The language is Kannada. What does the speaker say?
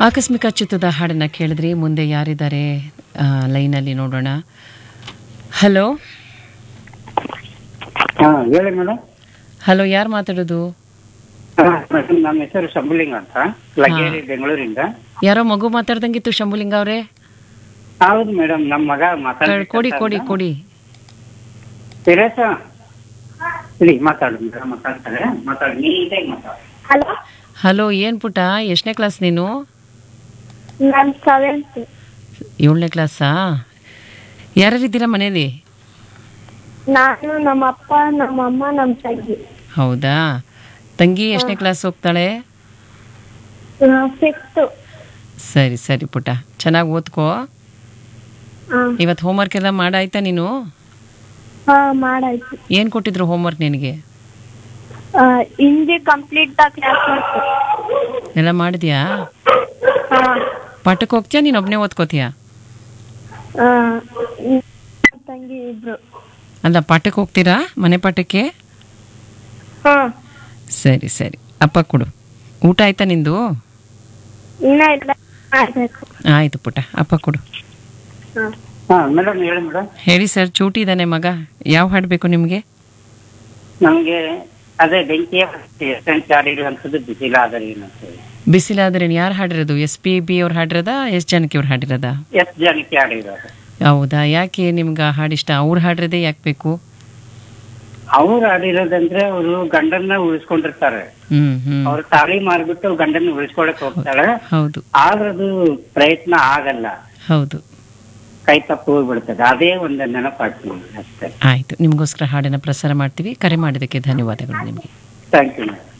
ಆಕಸ್ಮಿಕ ಚಿತ್ತದ ಹಾಡನ್ನು ಕೇಳಿದ್ರಿ ಮುಂದೆ ಯಾರಿದ್ದಾರೆ ಆ, ಲೈನಲ್ಲಿ ನೋಡೋಣ ಹಲೋ ಹಾ ಹೇಳಿ ಮೇಡಮ್ ಹಲೋ ಯಾರು ಮಾತಾಡೋದು ಮೇಡಮ್ ನಮ್ಮ ಹೆಸರು ಶಂಭುಲಿಂಗ ಅಂತ ಲಗೇರಿ ಬೆಂಗಳೂರಿಂದ ಯಾರೋ ಮಗು ಮಾತಾಡ್ದಂಗಿತ್ತು ಶಂಭುಲಿಂಗ ಅವರೇ ಹೌದು ಮೇಡಮ್ ನಮ್ಮ ಮಗ ಮಾತಾಡ ಕೊಡಿ ಕೊಡಿ ಕೊಡಿ ಸುರೇಶ ಇಲ್ಲಿ ಮಾತಾಡು ಮೇಡಮ್ ಮಾತಾಡ್ತಾರೆ ಮಾತಾಡಿ ನೀಟಾಗಿ ಮಾತಾಡು ಹಲೋ ಹಲೋ ಏನು ಪುಟ್ಟ ಎಷ್ಟನೇ ಕ್ಲಾಸ್ ನೀನು ನಾನು ಸೆವೆಂತ್ ಏಳನೇ ಕ್ಲಾಸಾ ಯಾರ್ಯಾರಿದ್ದೀರಾ ಮನೇಲಿ ನಾನು ನಮ್ಮ ಅಪ್ಪ ನಮ್ಮ ಅಮ್ಮ ನಮ್ಮ ತಂಗಿ ಹೌದಾ ತಂಗಿ ಎಷ್ಟನೇ ಕ್ಲಾಸ್ ಹೋಗ್ತಾಳೆ ಫಿಫ್ತ್ ಸರಿ ಸರಿ ಪುಟ್ಟ ಚೆನ್ನಾಗಿ ಓದ್ಕೋ ಇವತ್ತು ಹೋಮ್ವರ್ಕ್ ಎಲ್ಲ ಮಾಡಾಯ್ತಾ ನೀನು ಹಾ ಮಾಡಾಯ್ತು ಏನು ಕೊಟ್ಟಿದ್ರು ಹೋಮ್ವರ್ಕ್ ನಿನಗೆ ಆ, ಹಿಂದಿ ಕಂಪ್ಲೀಟ್ ಕ್ಲಾಸ್ ಮಾಡ್ತು ಎಲ್ಲ ಮಾಡಿದ್ಯಾ ಹಾ ಪಾಠಕ್ಕೆ ಹೋಗ್ತೀಯಾ ನೀನು ಒಬ್ಬನೇ ಓದ್ಕೋತೀಯಾ ಆ, ನನ್ ತಂಗಿ ಇಬ್ರು ಅಲ್ಲ ಪಾಠಕ್ಕೆ ಹೋಗ್ತೀರಾ ಮನೆ ಪಾಠಕ್ಕೆ ಹಾ ಸರಿ ಸರಿ ಅಪ್ಪ ಕೊಡು ಊಟ ಆಯ್ತಾ ನಿಂದು ಇನ್ನ ಇಲ್ಲ ಮಾಡ್ಬೇಕು ಆಯ್ತು ಪುಟ್ಟ ಅಪ್ಪ ಕೊಡು ಹಾ ಹಾ ಮೇಡಮ್ ಹೇಳಿ ಮೇಡಮ್ ಹೇಳಿ ಸರ್ ಚೂಟಿ ಇದ್ದಾನೆ ಮಗ ಯಾವ ಹಾಡು ಬೇಕು ನಿಮಗೆ ನಮ್ಗೆ ಅದೇ ಬೆಂಕಿಯ ಎಷ್ಟೆಂಟ್ ಆಡಿರುವಂಥದ್ದು ಬಿಸಿಲ ಆದರೆ ಏನಂತೇಳಿ ಬಿಸಿಲಾದ್ರೆ ಯಾರು ಹಾಡಿರೋದು ಎಸ್ ಪಿ ಬಿ ಅವ್ರು ಹಾಡಿರೋದಾ ಎಸ್ ಜಾನಕಿ ಅವ್ರು ಹಾಡಿರೋದಾ ಎಷ್ಟು ಜನಕ್ಕೆ ಆಡಿರೋದು ಹೌದಾ ಯಾಕೆ ನಿಮ್ಗೆ ಆ ಹಾಡಿಷ್ಟ ಅವ್ರು ಹಾಡಿರೋದೇ ಯಾಕೆ ಬೇಕು ಅವ್ರು ಆಡಿರೋದಂದ್ರೆ ಅವರು ಗಂಡನ್ನ ಉಳಿಸ್ಕೊಂಡಿರ್ತಾರೆ ಹ್ಮ್ ಹ್ಮ್ ಅವ್ರು ತಾಳಿ ಮಾರ್ಬಿಟ್ಟು ಗಂಡನ್ನ ಉಳಿಸ್ಕೊಳಕ್ ಹೋಗ್ತಾಳೆ ಹೌದು ಆದ್ರೆ ಅದು ಪ್ರಯತ್ನ ಆಗಲ್ಲ ಹೌದು ಕೈ ತಪ್ಪು ಹೋಗ್ಬಿಡ್ತದೆ ಅದೇ ಒಂದು ನೆನಪಾಗ್ತದೆ ಅಷ್ಟೇ ಆಯ್ತು ನಿಮಗೋಸ್ಕರ ಹಾಡನ್ನು ಪ್ರಸಾರ ಮಾಡ್ತೀವಿ ಕರೆ ಮಾಡಿದ್ದಕ್ಕೆ ಧನ್ಯವಾದಗಳು ನಿಮಗೆ ಥ್ಯಾಂಕ್ ಯು ಮೇಡಮ್